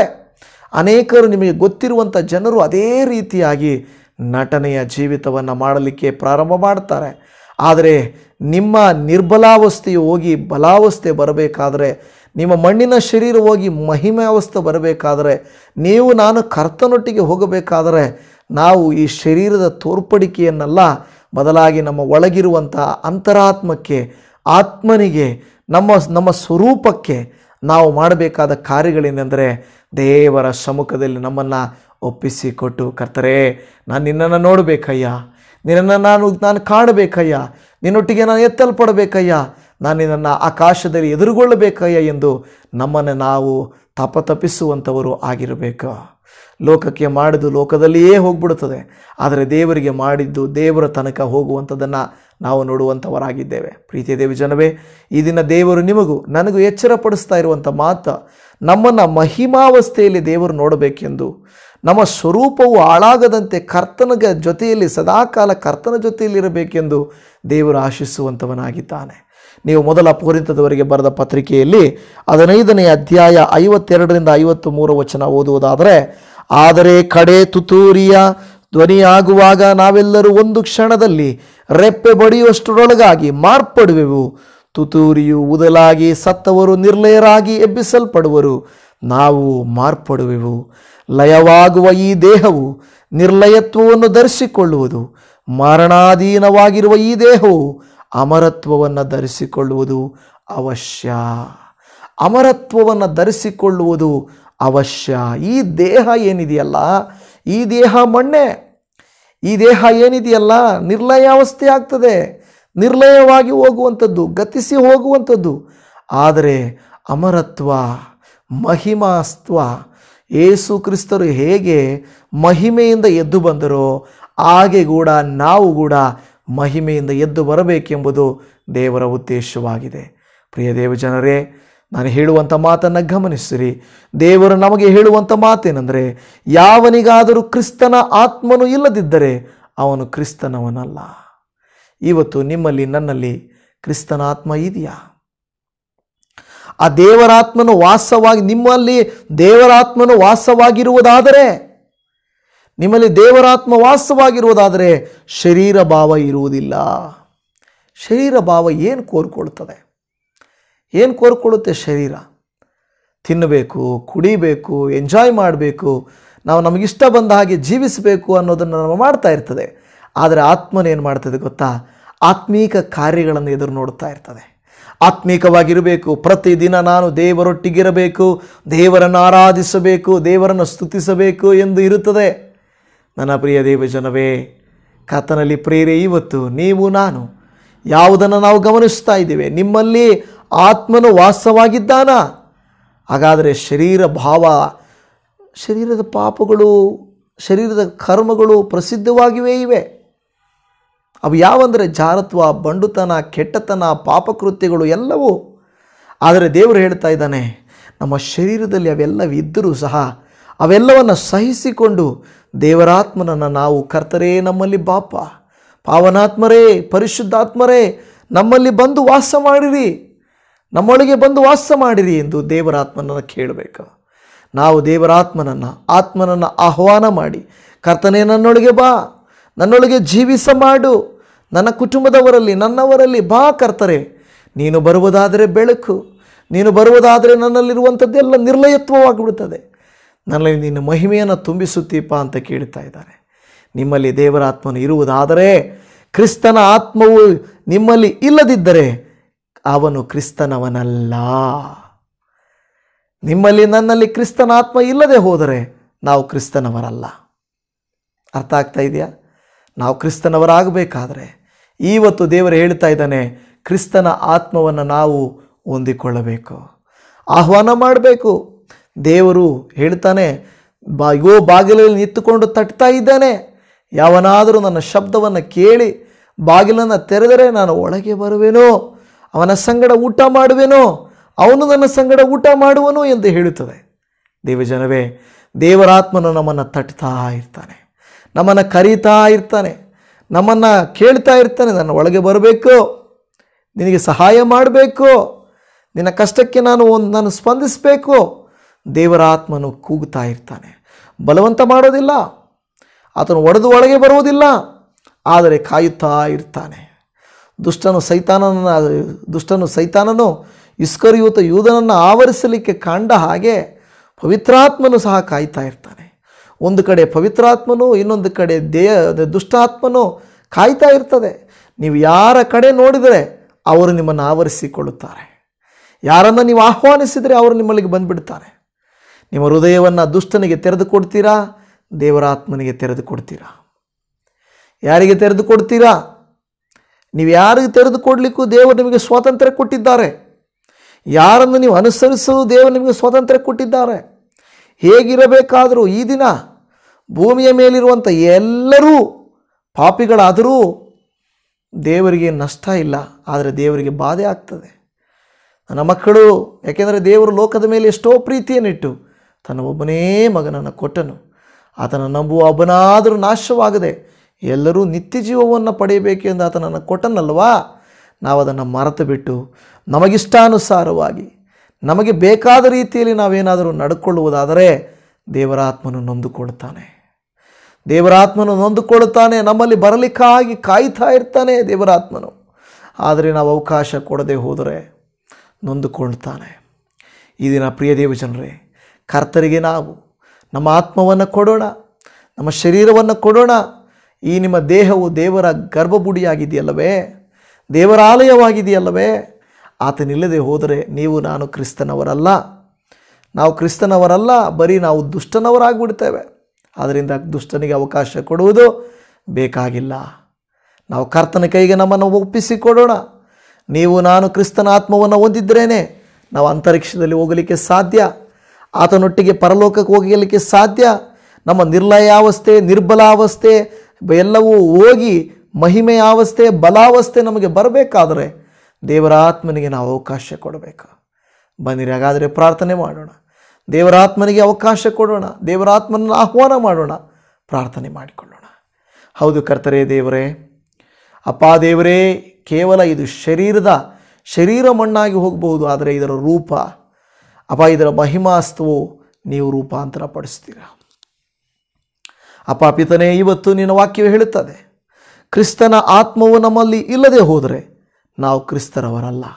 ಅನೇಕರು ನಿಮಗೆ ಗೊತ್ತಿರುವಂಥ ಜನರು ಅದೇ ರೀತಿಯಾಗಿ ನಟನೆಯ ಜೀವಿತವನ್ನು ಮಾಡಲಿಕ್ಕೆ ಪ್ರಾರಂಭ ಮಾಡ್ತಾರೆ ಆದರೆ ನಿಮ್ಮ ನಿರ್ಬಲಾವಸ್ಥೆಯು ಹೋಗಿ ಬಲಾವಸ್ಥೆ ಬರಬೇಕಾದರೆ ನಿಮ್ಮ ಮಣ್ಣಿನ ಶರೀರ ಹೋಗಿ ಮಹಿಮೆ ಅವಸ್ಥೆ ಬರಬೇಕಾದರೆ ನೀವು ನಾನು ಕರ್ತನೊಟ್ಟಿಗೆ ಹೋಗಬೇಕಾದರೆ ನಾವು ಈ ಶರೀರದ ತೋರ್ಪಡಿಕೆಯನ್ನೆಲ್ಲ ಬದಲಾಗಿ ನಮ್ಮ ಒಳಗಿರುವಂಥ ಅಂತರಾತ್ಮಕ್ಕೆ ಆತ್ಮನಿಗೆ ನಮ್ಮ ನಮ್ಮ ಸ್ವರೂಪಕ್ಕೆ ನಾವು ಮಾಡಬೇಕಾದ ಕಾರ್ಯಗಳೇನೆಂದರೆ ದೇವರ ಸಮ್ಮುಖದಲ್ಲಿ ನಮ್ಮನ್ನು ಒಪ್ಪಿಸಿಕೊಟ್ಟು ಕರ್ತರೆ ನಾನು ನಿನ್ನನ್ನು ನೋಡಬೇಕಯ್ಯ ನಿನ್ನನ್ನು ನಾನು ನಾನು ಕಾಣಬೇಕಯ್ಯ ನಿನ್ನೊಟ್ಟಿಗೆ ನಾನು ಎತ್ತಲ್ಪಡಬೇಕಯ್ಯ ನಾನು ನಿನ್ನನ್ನು ಆಕಾಶದಲ್ಲಿ ಎದುರುಗೊಳ್ಳಬೇಕಯ್ಯ ಎಂದು ನಮ್ಮನ್ನು ನಾವು ತಪತಪಿಸುವಂಥವರು ಆಗಿರಬೇಕು ಲೋಕಕ್ಕೆ ಮಾಡಿದ್ದು ಲೋಕದಲ್ಲಿಯೇ ಹೋಗ್ಬಿಡುತ್ತದೆ ಆದರೆ ದೇವರಿಗೆ ಮಾಡಿದ್ದು ದೇವರ ತನಕ ಹೋಗುವಂಥದ್ದನ್ನು ನಾವು ನೋಡುವಂಥವರಾಗಿದ್ದೇವೆ ಪ್ರೀತಿಯ ದೇವಿ ಜನವೇ ಈ ದಿನ ದೇವರು ನಿಮಗೂ ನನಗೂ ಎಚ್ಚರಪಡಿಸ್ತಾ ಇರುವಂಥ ಮಾತು ನಮ್ಮನ್ನು ಮಹಿಮಾವಸ್ಥೆಯಲ್ಲಿ ದೇವರು ನೋಡಬೇಕೆಂದು ನಮ್ಮ ಸ್ವರೂಪವು ಹಾಳಾಗದಂತೆ ಕರ್ತನ ಜೊತೆಯಲ್ಲಿ ಸದಾಕಾಲ ಕರ್ತನ ಜೊತೆಯಲ್ಲಿರಬೇಕೆಂದು ದೇವರು ಆಶಿಸುವಂಥವನಾಗಿದ್ದಾನೆ ನೀವು ಮೊದಲ ಪೂರಿತದವರೆಗೆ ಬರೆದ ಪತ್ರಿಕೆಯಲ್ಲಿ ಹದಿನೈದನೇ ಅಧ್ಯಾಯ ಐವತ್ತೆರಡರಿಂದ ಐವತ್ತು ಮೂರು ವಚನ ಓದುವುದಾದರೆ ಆದರೆ ಕಡೆ ತುತೂರಿಯ ಧ್ವನಿಯಾಗುವಾಗ ನಾವೆಲ್ಲರೂ ಒಂದು ಕ್ಷಣದಲ್ಲಿ ರೆಪ್ಪೆ ಬಡಿಯುವಷ್ಟರೊಳಗಾಗಿ ಮಾರ್ಪಡುವೆವು ತುತೂರಿಯು ಉದಲಾಗಿ ಸತ್ತವರು ನಿರ್ಲಯರಾಗಿ ಎಬ್ಬಿಸಲ್ಪಡುವರು ನಾವು ಮಾರ್ಪಡುವೆವು ಲಯವಾಗುವ ಈ ದೇಹವು ನಿರ್ಲಯತ್ವವನ್ನು ಧರಿಸಿಕೊಳ್ಳುವುದು ಮರಣಾಧೀನವಾಗಿರುವ ಈ ದೇಹವು ಅಮರತ್ವವನ್ನು ಧರಿಸಿಕೊಳ್ಳುವುದು ಅವಶ್ಯ ಅಮರತ್ವವನ್ನು ಧರಿಸಿಕೊಳ್ಳುವುದು ಅವಶ್ಯ ಈ ದೇಹ ಏನಿದೆಯಲ್ಲ ಈ ದೇಹ ಮಣ್ಣೆ ಈ ದೇಹ ಏನಿದೆಯಲ್ಲ ನಿರ್ಲಯಾವಸ್ಥೆ ಆಗ್ತದೆ ನಿರ್ಲಯವಾಗಿ ಹೋಗುವಂಥದ್ದು ಗತಿಸಿ ಹೋಗುವಂಥದ್ದು ಆದರೆ ಅಮರತ್ವ ಮಹಿಮಾಸ್ತ್ವ ಏಸು ಕ್ರಿಸ್ತರು ಹೇಗೆ ಮಹಿಮೆಯಿಂದ ಎದ್ದು ಬಂದರೋ ಹಾಗೆ ಕೂಡ ನಾವು ಕೂಡ ಮಹಿಮೆಯಿಂದ ಎದ್ದು ಬರಬೇಕೆಂಬುದು ದೇವರ ಉದ್ದೇಶವಾಗಿದೆ ಪ್ರಿಯ ದೇವಜನರೇ ನಾನು ಹೇಳುವಂಥ ಮಾತನ್ನು ಗಮನಿಸಿರಿ ದೇವರು ನಮಗೆ ಹೇಳುವಂಥ ಮಾತೇನೆಂದರೆ ಯಾವನಿಗಾದರೂ ಕ್ರಿಸ್ತನ ಆತ್ಮನು ಇಲ್ಲದಿದ್ದರೆ ಅವನು ಕ್ರಿಸ್ತನವನಲ್ಲ ಇವತ್ತು ನಿಮ್ಮಲ್ಲಿ ನನ್ನಲ್ಲಿ ಕ್ರಿಸ್ತನ ಆತ್ಮ ಇದೆಯಾ ಆ ದೇವರಾತ್ಮನು ವಾಸವಾಗಿ ನಿಮ್ಮಲ್ಲಿ ದೇವರಾತ್ಮನು ವಾಸವಾಗಿರುವುದಾದರೆ ನಿಮ್ಮಲ್ಲಿ ದೇವರಾತ್ಮ ವಾಸವಾಗಿರುವುದಾದರೆ ಶರೀರ ಭಾವ ಇರುವುದಿಲ್ಲ ಶರೀರ ಭಾವ ಏನು ಕೋರ್ಕೊಳ್ತದೆ ಏನು ಕೋರ್ಕೊಳ್ಳುತ್ತೆ ಶರೀರ ತಿನ್ನಬೇಕು ಕುಡಿಬೇಕು ಎಂಜಾಯ್ ಮಾಡಬೇಕು ನಾವು ನಮಗಿಷ್ಟ ಬಂದ ಹಾಗೆ ಜೀವಿಸಬೇಕು ಅನ್ನೋದನ್ನು ನಾವು ಮಾಡ್ತಾ ಇರ್ತದೆ ಆದರೆ ಆತ್ಮನೇನು ಮಾಡ್ತದೆ ಗೊತ್ತಾ ಆತ್ಮೀಕ ಕಾರ್ಯಗಳನ್ನು ಎದುರು ನೋಡ್ತಾ ಇರ್ತದೆ ಆತ್ಮೀಕವಾಗಿರಬೇಕು ಪ್ರತಿದಿನ ನಾನು ದೇವರೊಟ್ಟಿಗಿರಬೇಕು ದೇವರನ್ನು ಆರಾಧಿಸಬೇಕು ದೇವರನ್ನು ಸ್ತುತಿಸಬೇಕು ಎಂದು ಇರುತ್ತದೆ ನನ್ನ ಪ್ರಿಯ ದೇವಜನವೇ ಕರ್ತನಲ್ಲಿ ಪ್ರೇರೆ ಇವತ್ತು ನೀವು ನಾನು ಯಾವುದನ್ನು ನಾವು ಗಮನಿಸ್ತಾ ಇದ್ದೇವೆ ನಿಮ್ಮಲ್ಲಿ ಆತ್ಮನು ವಾಸವಾಗಿದ್ದಾನ ಹಾಗಾದರೆ ಶರೀರ ಭಾವ ಶರೀರದ ಪಾಪಗಳು ಶರೀರದ ಕರ್ಮಗಳು ಪ್ರಸಿದ್ಧವಾಗಿವೆ ಇವೆ ಅವು ಯಾವಂದರೆ ಜಾರತ್ವ ಬಂಡುತನ ಕೆಟ್ಟತನ ಪಾಪಕೃತ್ಯಗಳು ಎಲ್ಲವೂ ಆದರೆ ದೇವರು ಹೇಳ್ತಾ ಇದ್ದಾನೆ ನಮ್ಮ ಶರೀರದಲ್ಲಿ ಅವೆಲ್ಲವಿದ್ದರೂ ಸಹ ಅವೆಲ್ಲವನ್ನು ಸಹಿಸಿಕೊಂಡು ದೇವರಾತ್ಮನನ್ನು ನಾವು ಕರ್ತರೇ ನಮ್ಮಲ್ಲಿ ಬಾಪ ಪಾವನಾತ್ಮರೇ ಪರಿಶುದ್ಧಾತ್ಮರೇ ನಮ್ಮಲ್ಲಿ ಬಂದು ವಾಸ ಮಾಡಿರಿ ನಮ್ಮೊಳಗೆ ಬಂದು ವಾಸ ಮಾಡಿರಿ ಎಂದು ದೇವರಾತ್ಮನನ್ನು ಕೇಳಬೇಕು ನಾವು ದೇವರಾತ್ಮನನ್ನು ಆತ್ಮನನ್ನು ಆಹ್ವಾನ ಮಾಡಿ ಕರ್ತನೇ ನನ್ನೊಳಗೆ ಬಾ ನನ್ನೊಳಗೆ ಜೀವಿಸ ಮಾಡು ನನ್ನ ಕುಟುಂಬದವರಲ್ಲಿ ನನ್ನವರಲ್ಲಿ ಬಾ ಕರ್ತರೆ ನೀನು ಬರುವುದಾದರೆ ಬೆಳಕು ನೀನು ಬರುವುದಾದರೆ ನನ್ನಲ್ಲಿರುವಂಥದ್ದೆಲ್ಲ ನಿರ್ಲಯತ್ವವಾಗಿಬಿಡುತ್ತದೆ ನನ್ನಲ್ಲಿ ನಿನ್ನ ಮಹಿಮೆಯನ್ನು ತುಂಬಿಸುತ್ತೀಪ ಅಂತ ಕೇಳ್ತಾ ಇದ್ದಾರೆ ನಿಮ್ಮಲ್ಲಿ ದೇವರ ಆತ್ಮನು ಇರುವುದಾದರೆ ಕ್ರಿಸ್ತನ ಆತ್ಮವು ನಿಮ್ಮಲ್ಲಿ ಇಲ್ಲದಿದ್ದರೆ ಅವನು ಕ್ರಿಸ್ತನವನಲ್ಲ ನಿಮ್ಮಲ್ಲಿ ನನ್ನಲ್ಲಿ ಕ್ರಿಸ್ತನ ಆತ್ಮ ಇಲ್ಲದೆ ಹೋದರೆ ನಾವು ಕ್ರಿಸ್ತನವರಲ್ಲ ಅರ್ಥ ಆಗ್ತಾ ಇದೆಯಾ ನಾವು ಕ್ರಿಸ್ತನವರಾಗಬೇಕಾದ್ರೆ ಇವತ್ತು ದೇವರು ಹೇಳ್ತಾ ಇದ್ದಾನೆ ಕ್ರಿಸ್ತನ ಆತ್ಮವನ್ನು ನಾವು ಹೊಂದಿಕೊಳ್ಳಬೇಕು ಆಹ್ವಾನ ಮಾಡಬೇಕು ದೇವರು ಹೇಳ್ತಾನೆ ಬಾ ಯೋ ಬಾಗಿಲಲ್ಲಿ ನಿಂತುಕೊಂಡು ತಟ್ತಾ ಇದ್ದಾನೆ ಯಾವನಾದರೂ ನನ್ನ ಶಬ್ದವನ್ನು ಕೇಳಿ ಬಾಗಿಲನ್ನು ತೆರೆದರೆ ನಾನು ಒಳಗೆ ಬರುವೆನೋ ಅವನ ಸಂಗಡ ಊಟ ಮಾಡುವೆನೋ ಅವನು ನನ್ನ ಸಂಗಡ ಊಟ ಮಾಡುವನು ಎಂದು ಹೇಳುತ್ತದೆ ದೇವಜನವೇ ದೇವರಾತ್ಮನು ನಮ್ಮನ್ನು ತಟ್ತಾ ಇರ್ತಾನೆ ನಮ್ಮನ್ನು ಕರೀತಾ ಇರ್ತಾನೆ ನಮ್ಮನ್ನು ಕೇಳ್ತಾ ಇರ್ತಾನೆ ನನ್ನ ಒಳಗೆ ಬರಬೇಕು ನಿನಗೆ ಸಹಾಯ ಮಾಡಬೇಕು ನಿನ್ನ ಕಷ್ಟಕ್ಕೆ ನಾನು ಒಂದು ನಾನು ಸ್ಪಂದಿಸಬೇಕು ದೇವರ ಆತ್ಮನು ಕೂಗುತ್ತಾ ಇರ್ತಾನೆ ಬಲವಂತ ಮಾಡೋದಿಲ್ಲ ಆತನು ಒಡೆದು ಒಳಗೆ ಬರುವುದಿಲ್ಲ ಆದರೆ ಕಾಯುತ್ತಾ ಇರ್ತಾನೆ ದುಷ್ಟನು ಸೈತಾನನ ದುಷ್ಟನು ಸೈತಾನನು ಇಸ್ಕರಿಯೂತ ಯೂದನನ್ನು ಆವರಿಸಲಿಕ್ಕೆ ಕಂಡ ಹಾಗೆ ಪವಿತ್ರಾತ್ಮನು ಸಹ ಕಾಯ್ತಾ ಇರ್ತಾನೆ ಒಂದು ಕಡೆ ಪವಿತ್ರಾತ್ಮನು ಇನ್ನೊಂದು ಕಡೆ ದೇಹ ದುಷ್ಟಾತ್ಮನು ಕಾಯ್ತಾ ಇರ್ತದೆ ನೀವು ಯಾರ ಕಡೆ ನೋಡಿದರೆ ಅವರು ನಿಮ್ಮನ್ನು ಆವರಿಸಿಕೊಳ್ಳುತ್ತಾರೆ ಯಾರನ್ನು ನೀವು ಆಹ್ವಾನಿಸಿದರೆ ಅವರು ನಿಮ್ಮಲ್ಲಿಗೆ ಬಂದುಬಿಡ್ತಾರೆ ನಿಮ್ಮ ಹೃದಯವನ್ನು ದುಷ್ಟನಿಗೆ ತೆರೆದು ಕೊಡ್ತೀರಾ ದೇವರ ಆತ್ಮನಿಗೆ ತೆರೆದು ಕೊಡ್ತೀರಾ ಯಾರಿಗೆ ತೆರೆದು ಕೊಡ್ತೀರಾ ನೀವು ಯಾರಿಗೆ ತೆರೆದು ಕೊಡಲಿಕ್ಕೂ ದೇವರು ನಿಮಗೆ ಸ್ವಾತಂತ್ರ್ಯ ಕೊಟ್ಟಿದ್ದಾರೆ ಯಾರನ್ನು ನೀವು ಅನುಸರಿಸಲು ದೇವರು ನಿಮಗೆ ಸ್ವಾತಂತ್ರ್ಯ ಕೊಟ್ಟಿದ್ದಾರೆ ಹೇಗಿರಬೇಕಾದರೂ ಈ ದಿನ ಭೂಮಿಯ ಮೇಲಿರುವಂಥ ಎಲ್ಲರೂ ಪಾಪಿಗಳಾದರೂ ದೇವರಿಗೆ ನಷ್ಟ ಇಲ್ಲ ಆದರೆ ದೇವರಿಗೆ ಬಾಧೆ ಆಗ್ತದೆ ನನ್ನ ಮಕ್ಕಳು ಯಾಕೆಂದರೆ ದೇವರು ಲೋಕದ ಮೇಲೆ ಎಷ್ಟೋ ಪ್ರೀತಿಯನ್ನಿಟ್ಟು ತನ್ನ ಒಬ್ಬನೇ ಮಗನನ್ನು ಕೊಟ್ಟನು ಆತನ ನಂಬುವ ಒಬ್ಬನಾದರೂ ನಾಶವಾಗದೆ ಎಲ್ಲರೂ ನಿತ್ಯ ಜೀವವನ್ನು ಪಡೆಯಬೇಕೆಂದು ಆತನನ್ನು ಕೊಟ್ಟನಲ್ವಾ ನಾವು ಅದನ್ನು ಮರೆತು ಬಿಟ್ಟು ನಮಗಿಷ್ಟಾನುಸಾರವಾಗಿ ನಮಗೆ ಬೇಕಾದ ರೀತಿಯಲ್ಲಿ ನಾವೇನಾದರೂ ನಡ್ಕೊಳ್ಳುವುದಾದರೆ ದೇವರಾತ್ಮನು ನೊಂದುಕೊಳ್ತಾನೆ ದೇವರಾತ್ಮನು ನೊಂದುಕೊಳ್ಳುತ್ತಾನೆ ನಮ್ಮಲ್ಲಿ ಬರಲಿಕ್ಕಾಗಿ ಕಾಯ್ತಾ ಇರ್ತಾನೆ ದೇವರಾತ್ಮನು ಆದರೆ ನಾವು ಅವಕಾಶ ಕೊಡದೆ ಹೋದರೆ ನೊಂದುಕೊಳ್ತಾನೆ ಈ ದಿನ ಪ್ರಿಯ ದೇವಜನರೇ ಕರ್ತರಿಗೆ ನಾವು ನಮ್ಮ ಆತ್ಮವನ್ನು ಕೊಡೋಣ ನಮ್ಮ ಶರೀರವನ್ನು ಕೊಡೋಣ ಈ ನಿಮ್ಮ ದೇಹವು ದೇವರ ಗರ್ಭಗುಡಿಯಾಗಿದೆಯಲ್ಲವೇ ದೇವರ ಆಲಯವಾಗಿದೆಯಲ್ಲವೇ ಆತನಿಲ್ಲದೆ ಹೋದರೆ ನೀವು ನಾನು ಕ್ರಿಸ್ತನವರಲ್ಲ ನಾವು ಕ್ರಿಸ್ತನವರಲ್ಲ ಬರೀ ನಾವು ದುಷ್ಟನವರಾಗ್ಬಿಡ್ತೇವೆ ಆದ್ದರಿಂದ ದುಷ್ಟನಿಗೆ ಅವಕಾಶ ಕೊಡುವುದು ಬೇಕಾಗಿಲ್ಲ ನಾವು ಕರ್ತನ ಕೈಗೆ ನಮ್ಮನ್ನು ಒಪ್ಪಿಸಿಕೊಡೋಣ ನೀವು ನಾನು ಕ್ರಿಸ್ತನ ಆತ್ಮವನ್ನು ಹೊಂದಿದ್ರೇನೆ ನಾವು ಅಂತರಿಕ್ಷದಲ್ಲಿ ಹೋಗಲಿಕ್ಕೆ ಸಾಧ್ಯ ಆತನೊಟ್ಟಿಗೆ ಪರಲೋಕಕ್ಕೆ ಹೋಗಲಿಕ್ಕೆ ಸಾಧ್ಯ ನಮ್ಮ ನಿರ್ಲಯಾವಸ್ಥೆ ನಿರ್ಬಲಾವಸ್ಥೆ ಎಲ್ಲವೂ ಹೋಗಿ ಮಹಿಮೆಯ ಅವಸ್ಥೆ ಬಲಾವಸ್ಥೆ ನಮಗೆ ಬರಬೇಕಾದರೆ ದೇವರ ಆತ್ಮನಿಗೆ ನಾವು ಅವಕಾಶ ಕೊಡಬೇಕು ಬನ್ನಿರಿ ಹಾಗಾದರೆ ಪ್ರಾರ್ಥನೆ ಮಾಡೋಣ ದೇವರ ಆತ್ಮನಿಗೆ ಅವಕಾಶ ಕೊಡೋಣ ದೇವರ ಆತ್ಮನನ್ನು ಆಹ್ವಾನ ಮಾಡೋಣ ಪ್ರಾರ್ಥನೆ ಮಾಡಿಕೊಳ್ಳೋಣ ಹೌದು ಕರ್ತರೇ ದೇವರೇ ಅಪ್ಪ ದೇವರೇ ಕೇವಲ ಇದು ಶರೀರದ ಶರೀರ ಮಣ್ಣಾಗಿ ಹೋಗಬಹುದು ಆದರೆ ಇದರ ರೂಪ ಅಪ್ಪ ಇದರ ಮಹಿಮಾಸ್ತವು ನೀವು ರೂಪಾಂತರ ಪಡಿಸ್ತೀರ ಅಪ್ಪ ಪಿತನೇ ಇವತ್ತು ನಿನ್ನ ವಾಕ್ಯವು ಹೇಳುತ್ತದೆ ಕ್ರಿಸ್ತನ ಆತ್ಮವು ನಮ್ಮಲ್ಲಿ ಇಲ್ಲದೆ ಹೋದರೆ ನಾವು ಕ್ರಿಸ್ತರವರಲ್ಲ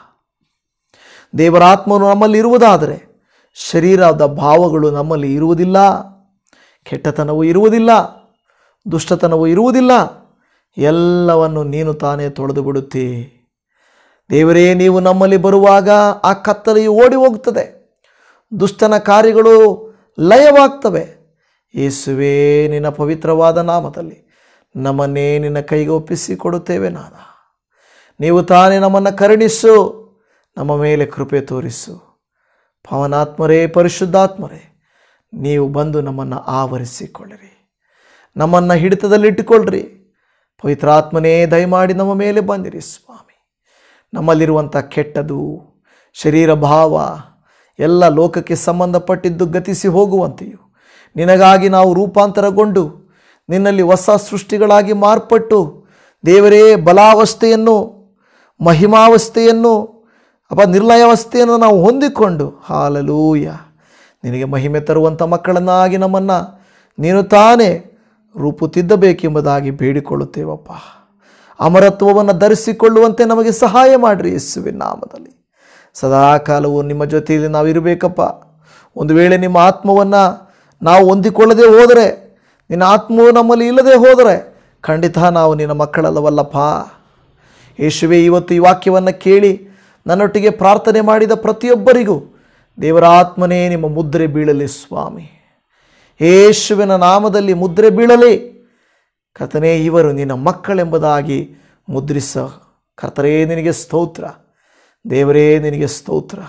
ದೇವರ ಆತ್ಮನು ನಮ್ಮಲ್ಲಿ ಇರುವುದಾದರೆ ಶರೀರದ ಭಾವಗಳು ನಮ್ಮಲ್ಲಿ ಇರುವುದಿಲ್ಲ ಕೆಟ್ಟತನವು ಇರುವುದಿಲ್ಲ ದುಷ್ಟತನವು ಇರುವುದಿಲ್ಲ ಎಲ್ಲವನ್ನು ನೀನು ತಾನೇ ತೊಳೆದು ಬಿಡುತ್ತಿ ದೇವರೇ ನೀವು ನಮ್ಮಲ್ಲಿ ಬರುವಾಗ ಆ ಕತ್ತಲೆಯು ಓಡಿ ಹೋಗುತ್ತದೆ ದುಷ್ಟನ ಕಾರ್ಯಗಳು ಲಯವಾಗ್ತವೆ ಯೇಸುವೇ ನಿನ್ನ ಪವಿತ್ರವಾದ ನಾಮದಲ್ಲಿ ನಮ್ಮನ್ನೇ ನಿನ್ನ ಕೈಗೆ ಒಪ್ಪಿಸಿ ಕೊಡುತ್ತೇವೆ ನಾದ ನೀವು ತಾನೇ ನಮ್ಮನ್ನು ಕರುಣಿಸು ನಮ್ಮ ಮೇಲೆ ಕೃಪೆ ತೋರಿಸು ಪವನಾತ್ಮರೇ ಪರಿಶುದ್ಧಾತ್ಮರೇ ನೀವು ಬಂದು ನಮ್ಮನ್ನು ಆವರಿಸಿಕೊಳ್ಳಿರಿ ನಮ್ಮನ್ನು ಹಿಡಿತದಲ್ಲಿಟ್ಟುಕೊಳ್ಳ್ರಿ ಪವಿತ್ರಾತ್ಮನೇ ದಯಮಾಡಿ ನಮ್ಮ ಮೇಲೆ ಬಂದಿರಿ ಸ್ವಾಮಿ ನಮ್ಮಲ್ಲಿರುವಂಥ ಕೆಟ್ಟದು ಶರೀರ ಭಾವ ಎಲ್ಲ ಲೋಕಕ್ಕೆ ಸಂಬಂಧಪಟ್ಟಿದ್ದು ಗತಿಸಿ ಹೋಗುವಂತೆಯೂ ನಿನಗಾಗಿ ನಾವು ರೂಪಾಂತರಗೊಂಡು ನಿನ್ನಲ್ಲಿ ಹೊಸ ಸೃಷ್ಟಿಗಳಾಗಿ ಮಾರ್ಪಟ್ಟು ದೇವರೇ ಬಲಾವಸ್ಥೆಯನ್ನು ಮಹಿಮಾವಸ್ಥೆಯನ್ನು ಅಪ ನಿರ್ಲಯಾವಸ್ಥೆಯನ್ನು ನಾವು ಹೊಂದಿಕೊಂಡು ಹಾಲಲೂಯ ನಿನಗೆ ಮಹಿಮೆ ತರುವಂಥ ಮಕ್ಕಳನ್ನಾಗಿ ನಮ್ಮನ್ನು ನೀನು ತಾನೇ ರೂಪು ತಿದ್ದಬೇಕೆಂಬುದಾಗಿ ಬೇಡಿಕೊಳ್ಳುತ್ತೇವಪ್ಪ ಅಮರತ್ವವನ್ನು ಧರಿಸಿಕೊಳ್ಳುವಂತೆ ನಮಗೆ ಸಹಾಯ ಮಾಡಿರಿ ಯೇಸುವಿನ ನಾಮದಲ್ಲಿ ಸದಾಕಾಲವು ನಿಮ್ಮ ಜೊತೆಯಲ್ಲಿ ನಾವು ಇರಬೇಕಪ್ಪ ಒಂದು ವೇಳೆ ನಿಮ್ಮ ಆತ್ಮವನ್ನು ನಾವು ಹೊಂದಿಕೊಳ್ಳದೆ ಹೋದರೆ ನಿನ್ನ ಆತ್ಮವು ನಮ್ಮಲ್ಲಿ ಇಲ್ಲದೆ ಹೋದರೆ ಖಂಡಿತ ನಾವು ನಿನ್ನ ಮಕ್ಕಳಲ್ಲವಲ್ಲಪ್ಪ ಯೇಸುವೆ ಇವತ್ತು ಈ ವಾಕ್ಯವನ್ನು ಕೇಳಿ ನನ್ನೊಟ್ಟಿಗೆ ಪ್ರಾರ್ಥನೆ ಮಾಡಿದ ಪ್ರತಿಯೊಬ್ಬರಿಗೂ ದೇವರ ಆತ್ಮನೇ ನಿಮ್ಮ ಮುದ್ರೆ ಬೀಳಲಿ ಸ್ವಾಮಿ ಯೇಸುವಿನ ನಾಮದಲ್ಲಿ ಮುದ್ರೆ ಬೀಳಲಿ ಕರ್ತನೇ ಇವರು ನಿನ್ನ ಮಕ್ಕಳೆಂಬುದಾಗಿ ಮುದ್ರಿಸ ಕರ್ತರೇ ನಿನಗೆ ಸ್ತೋತ್ರ ದೇವರೇ ನಿನಗೆ ಸ್ತೋತ್ರ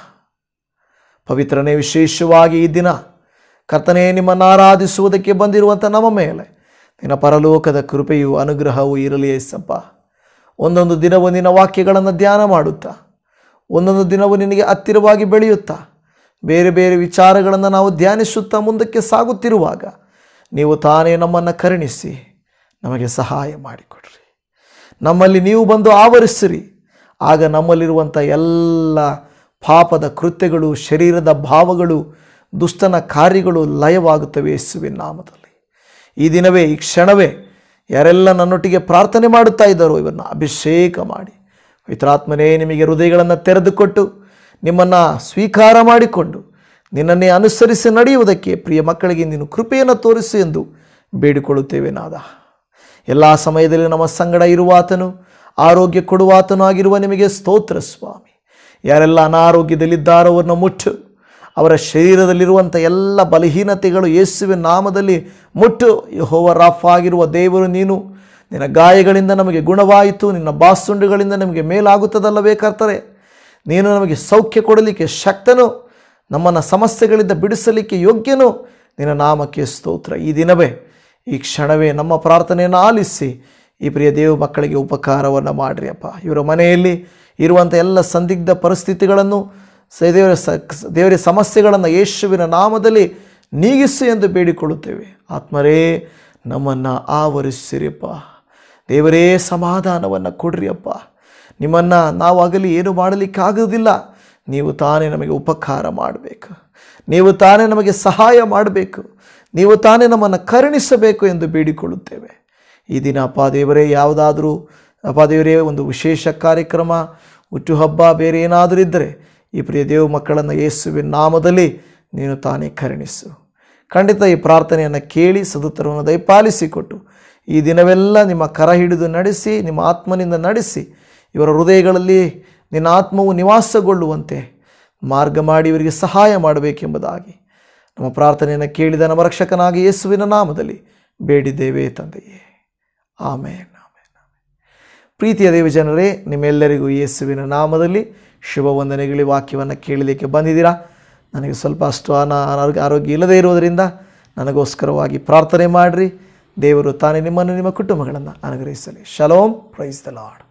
ಪವಿತ್ರನೇ ವಿಶೇಷವಾಗಿ ಈ ದಿನ ಕರ್ತನೇ ನಿಮ್ಮನ್ನು ಆರಾಧಿಸುವುದಕ್ಕೆ ಬಂದಿರುವಂಥ ನಮ್ಮ ಮೇಲೆ ನಿನ್ನ ಪರಲೋಕದ ಕೃಪೆಯು ಅನುಗ್ರಹವೂ ಇರಲಿ ಎಸ್ಸಪ್ಪ ಒಂದೊಂದು ದಿನವೂ ನಿನ್ನ ವಾಕ್ಯಗಳನ್ನು ಧ್ಯಾನ ಮಾಡುತ್ತಾ ಒಂದೊಂದು ದಿನವೂ ನಿನಗೆ ಹತ್ತಿರವಾಗಿ ಬೆಳೆಯುತ್ತಾ ಬೇರೆ ಬೇರೆ ವಿಚಾರಗಳನ್ನು ನಾವು ಧ್ಯಾನಿಸುತ್ತಾ ಮುಂದಕ್ಕೆ ಸಾಗುತ್ತಿರುವಾಗ ನೀವು ತಾನೇ ನಮ್ಮನ್ನು ಕರುಣಿಸಿ ನಮಗೆ ಸಹಾಯ ಮಾಡಿಕೊಡ್ರಿ ನಮ್ಮಲ್ಲಿ ನೀವು ಬಂದು ಆವರಿಸಿರಿ ಆಗ ನಮ್ಮಲ್ಲಿರುವಂಥ ಎಲ್ಲ ಪಾಪದ ಕೃತ್ಯಗಳು ಶರೀರದ ಭಾವಗಳು ದುಷ್ಟನ ಕಾರ್ಯಗಳು ಲಯವಾಗುತ್ತವೆ ಯೇಸುವಿನ ನಾಮದಲ್ಲಿ ಈ ದಿನವೇ ಈ ಕ್ಷಣವೇ ಯಾರೆಲ್ಲ ನನ್ನೊಟ್ಟಿಗೆ ಪ್ರಾರ್ಥನೆ ಮಾಡುತ್ತಾ ಇದ್ದಾರೋ ಇವನ್ನು ಅಭಿಷೇಕ ಮಾಡಿ ಪವಿತ್ರಾತ್ಮನೇ ನಿಮಗೆ ಹೃದಯಗಳನ್ನು ತೆರೆದುಕೊಟ್ಟು ನಿಮ್ಮನ್ನು ಸ್ವೀಕಾರ ಮಾಡಿಕೊಂಡು ನಿನ್ನನ್ನೇ ಅನುಸರಿಸಿ ನಡೆಯುವುದಕ್ಕೆ ಪ್ರಿಯ ಮಕ್ಕಳಿಗೆ ನೀನು ಕೃಪೆಯನ್ನು ತೋರಿಸು ಎಂದು ಬೇಡಿಕೊಳ್ಳುತ್ತೇವೆ ನಾದ ಎಲ್ಲ ಸಮಯದಲ್ಲಿ ನಮ್ಮ ಸಂಗಡ ಇರುವಾತನು ಆರೋಗ್ಯ ಕೊಡುವಾತನು ಆಗಿರುವ ನಿಮಗೆ ಸ್ತೋತ್ರ ಸ್ವಾಮಿ ಯಾರೆಲ್ಲ ಅನಾರೋಗ್ಯದಲ್ಲಿದ್ದಾರೋ ಅವರನ್ನು ಮುಟ್ಟು ಅವರ ಶರೀರದಲ್ಲಿರುವಂಥ ಎಲ್ಲ ಬಲಹೀನತೆಗಳು ಯೇಸುವಿನ ನಾಮದಲ್ಲಿ ಮುಟ್ಟು ಯಹೋವ ರಾಫ್ ಆಗಿರುವ ದೇವರು ನೀನು ನಿನ್ನ ಗಾಯಗಳಿಂದ ನಮಗೆ ಗುಣವಾಯಿತು ನಿನ್ನ ಬಾಸುಂಡುಗಳಿಂದ ನಮಗೆ ಮೇಲಾಗುತ್ತದಲ್ಲವೇ ಕರ್ತರೆ ನೀನು ನಮಗೆ ಸೌಖ್ಯ ಕೊಡಲಿಕ್ಕೆ ಶಕ್ತನು ನಮ್ಮನ್ನು ಸಮಸ್ಯೆಗಳಿಂದ ಬಿಡಿಸಲಿಕ್ಕೆ ಯೋಗ್ಯನು ನಿನ್ನ ನಾಮಕ್ಕೆ ಸ್ತೋತ್ರ ಈ ದಿನವೇ ಈ ಕ್ಷಣವೇ ನಮ್ಮ ಪ್ರಾರ್ಥನೆಯನ್ನು ಆಲಿಸಿ ಈ ಪ್ರಿಯ ದೇವ ಮಕ್ಕಳಿಗೆ ಉಪಕಾರವನ್ನು ಮಾಡಿರಿ ಅಪ್ಪ ಇವರ ಮನೆಯಲ್ಲಿ ಇರುವಂಥ ಎಲ್ಲ ಸಂದಿಗ್ಧ ಪರಿಸ್ಥಿತಿಗಳನ್ನು ಸ- ದೇವರ ಸ ದೇವರ ಸಮಸ್ಯೆಗಳನ್ನು ಯೇಸುವಿನ ನಾಮದಲ್ಲಿ ನೀಗಿಸು ಎಂದು ಬೇಡಿಕೊಳ್ಳುತ್ತೇವೆ ಆತ್ಮರೇ ನಮ್ಮನ್ನು ಆವರಿಸಿರಿಪ್ಪ ದೇವರೇ ಸಮಾಧಾನವನ್ನು ಕೊಡ್ರಿ ಅಪ್ಪ ನಿಮ್ಮನ್ನು ನಾವು ಆಗಲಿ ಏನು ಮಾಡಲಿಕ್ಕಾಗೋದಿಲ್ಲ ನೀವು ತಾನೇ ನಮಗೆ ಉಪಕಾರ ಮಾಡಬೇಕು ನೀವು ತಾನೇ ನಮಗೆ ಸಹಾಯ ಮಾಡಬೇಕು ನೀವು ತಾನೇ ನಮ್ಮನ್ನು ಕರುಣಿಸಬೇಕು ಎಂದು ಬೇಡಿಕೊಳ್ಳುತ್ತೇವೆ ಈ ದಿನ ಅಪ್ಪ ದೇವರೇ ಯಾವುದಾದ್ರೂ ಅಪ್ಪ ದೇವರೇ ಒಂದು ವಿಶೇಷ ಕಾರ್ಯಕ್ರಮ ಹುಟ್ಟುಹಬ್ಬ ಬೇರೆ ಏನಾದರೂ ಇದ್ದರೆ ಈ ಪ್ರಿಯ ದೇವ ಮಕ್ಕಳನ್ನು ಯೇಸುವಿನ ನಾಮದಲ್ಲಿ ನೀನು ತಾನೇ ಕರುಣಿಸು ಖಂಡಿತ ಈ ಪ್ರಾರ್ಥನೆಯನ್ನು ಕೇಳಿ ಸದುತ್ತರವನ್ನು ದಯಪಾಲಿಸಿಕೊಟ್ಟು ಈ ದಿನವೆಲ್ಲ ನಿಮ್ಮ ಕರ ಹಿಡಿದು ನಡೆಸಿ ನಿಮ್ಮ ಆತ್ಮನಿಂದ ನಡೆಸಿ ಇವರ ಹೃದಯಗಳಲ್ಲಿ ನಿನ್ನ ಆತ್ಮವು ನಿವಾಸಗೊಳ್ಳುವಂತೆ ಮಾರ್ಗ ಮಾಡಿ ಇವರಿಗೆ ಸಹಾಯ ಮಾಡಬೇಕೆಂಬುದಾಗಿ ನಮ್ಮ ಪ್ರಾರ್ಥನೆಯನ್ನು ಕೇಳಿದ ನಮ್ಮ ರಕ್ಷಕನಾಗಿ ಯೇಸುವಿನ ನಾಮದಲ್ಲಿ ಬೇಡಿದ್ದೇವೆ ತಂದೆಯೇ ಆಮೇನ್ ಆಮೇನ್ ಆಮೇನ್ ಪ್ರೀತಿಯ ದೇವಜನರೇ ನಿಮ್ಮೆಲ್ಲರಿಗೂ ಯೇಸುವಿನ ನಾಮದಲ್ಲಿ ಶುಭ ವಂದನೆಗಳಿ ವಾಕ್ಯವನ್ನು ಕೇಳಲಿಕ್ಕೆ ಬಂದಿದ್ದೀರಾ ನನಗೆ ಸ್ವಲ್ಪ ಅಷ್ಟು ಅನ ಅನಾರೋಗ್ಯ ಆರೋಗ್ಯ ಇಲ್ಲದೇ ಇರುವುದರಿಂದ ನನಗೋಸ್ಕರವಾಗಿ ಪ್ರಾರ್ಥನೆ ಮಾಡಿರಿ ದೇವರು ತಾನೇ ನಿಮ್ಮನ್ನು ನಿಮ್ಮ ಕುಟುಂಬಗಳನ್ನು ಅನುಗ್ರಹಿಸಲಿ ಶಲೋಮ್ ಪ್ರೈಸ್ ದ ಲಾರ್ಡ್